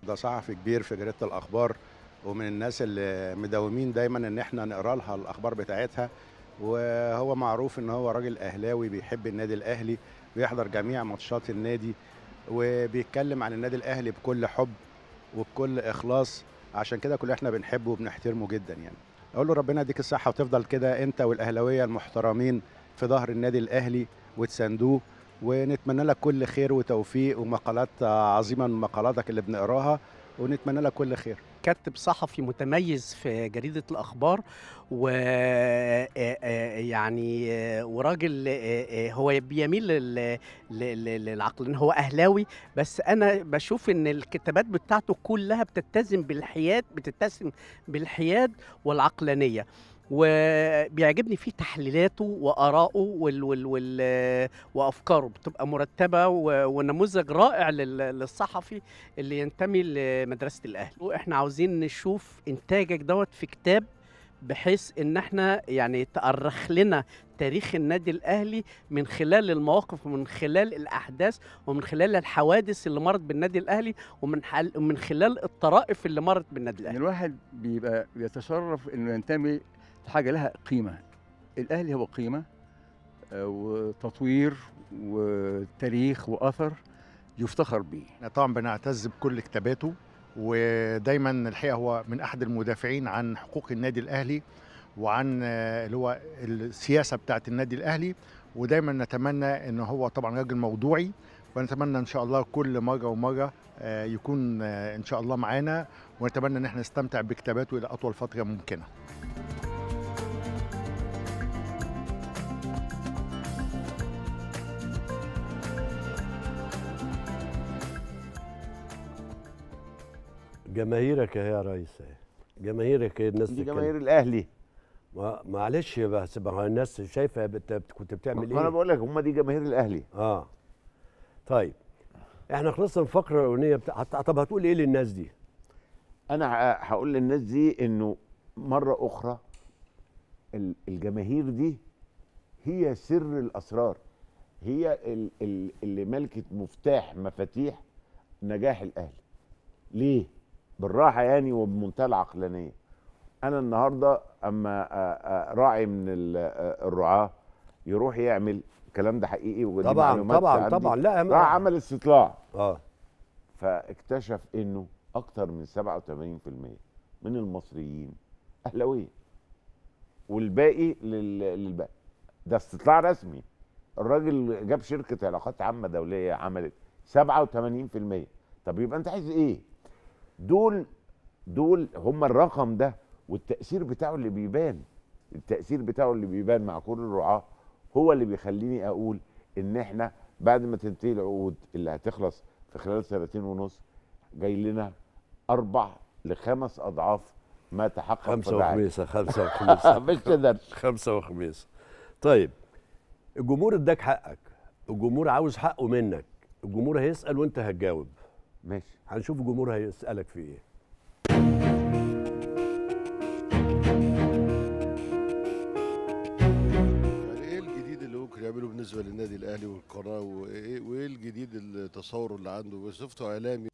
ده صحفي كبير في جريده الاخبار ومن الناس اللي مداومين دايما ان احنا نقرا لها الاخبار بتاعتها وهو معروف ان هو راجل اهلاوي بيحب النادي الاهلي بيحضر جميع ماتشات النادي وبيتكلم عن النادي الاهلي بكل حب وبكل اخلاص عشان كده كل احنا بنحبه وبنحترمه جدا يعني اقول له ربنا يديك الصحه وتفضل كده انت والاهلاويه المحترمين في ظهر النادي الاهلي وتساندوه ونتمنى لك كل خير وتوفيق ومقالات عظيمه من مقالاتك اللي بنقراها ونتمنى لك كل خير كاتب صحفي متميز في جريدة الأخبار و آه، آه، يعني آه، وراجل آه، آه، هو بيميل لل- لل- للعقل إن هو أهلاوي بس أنا بشوف إن الكتابات بتاعته كلها بتتزن بالحياد بتتزن بالحياد والعقلانية وبيعجبني فيه تحليلاته وآراءه وال وال وال وأفكاره بتبقى مرتبة و- ونموذج رائع لل- للصحفي اللي ينتمي لمدرسة الأهلي وإحنا عاوزين نشوف إنتاجك دوت في كتاب بحيث إن إحنا يعني تأرخ لنا تاريخ النادي الأهلي من خلال المواقف ومن خلال الأحداث ومن خلال الحوادث اللي مرت بالنادي الأهلي ومن حل ومن خلال الطرائف اللي مرت بالنادي يعني الأهلي الواحد بيبقى بيتشرف انه ينتمي لحاجه لها قيمه الاهلي هو قيمه آه، وتطوير وتاريخ واثر يفتخر به احنا طبعا بنعتز بكل كتاباته ودايما الحقيقه هو من احد المدافعين عن حقوق النادي الاهلي وعن آه، اللي هو السياسه بتاعه النادي الاهلي ودايما نتمنى ان هو طبعا راجل موضوعي ونتمنى ان شاء الله كل مره ومره آه، يكون آه، ان شاء الله معانا ونتمنى ان احنا نستمتع بكتاباته الى اطول فتره ممكنه جماهيرك اهي يا ريس اهي جماهيرك اهي الناس دي تتكلم. جماهير الاهلي ما- معلش بس ما هو الناس شايفه بت- بت- كنت بتعمل ما انا ايه بقول لك هم دي جماهير الاهلي اه طيب احنا خلصنا الفقره الاولانيه بتاع طب هتقول ايه للناس دي انا ه- هقول للناس دي انه مره اخرى ال- الجماهير دي هي سر الاسرار هي ال- ال- اللي ملكت مفتاح مفاتيح نجاح الاهلي ليه بالراحه يعني وبمنتهى العقلانيه انا النهارده اما آه، آه، راعي من ال- آه، الرعاه يروح يعمل الكلم ده حقيقي ودي طبعا معلومات طبعا عندي. طبعا لا راح عمل استطلاع اه فاكتشف انه اكتر من 87% من المصريين اهلاويه والباقي لل- للباقي ده استطلاع رسمي الراجل جاب شركه علاقات عامه دوليه عملت 87% طب يبقى انت عايز ايه دول دول هم الرقم ده والتاثير بتاعه اللي بيبان التاثير بتاعه اللي بيبان مع كل الرعاه هو اللي بيخليني اقول ان احنا بعد ما تنتهي العقود اللي هتخلص في خلال سنتين ونص جاي لنا اربع لخمس اضعاف ما تحقق في خمسه الرعاية. وخميسه خمسه وخميسه مش كده خمسه وخميسه طيب الجمهور اداك حقك الجمهور عاوز حقه منك الجمهور هيسال وانت هتجاوب ماشي هنشوف الجمهور هيسالك في ايه يعني ايه الجديد اللي ممكن يعمله بالنسبه للنادي الاهلي والقناه وايه وايه الجديد التصور اللي عنده شفته اعلامي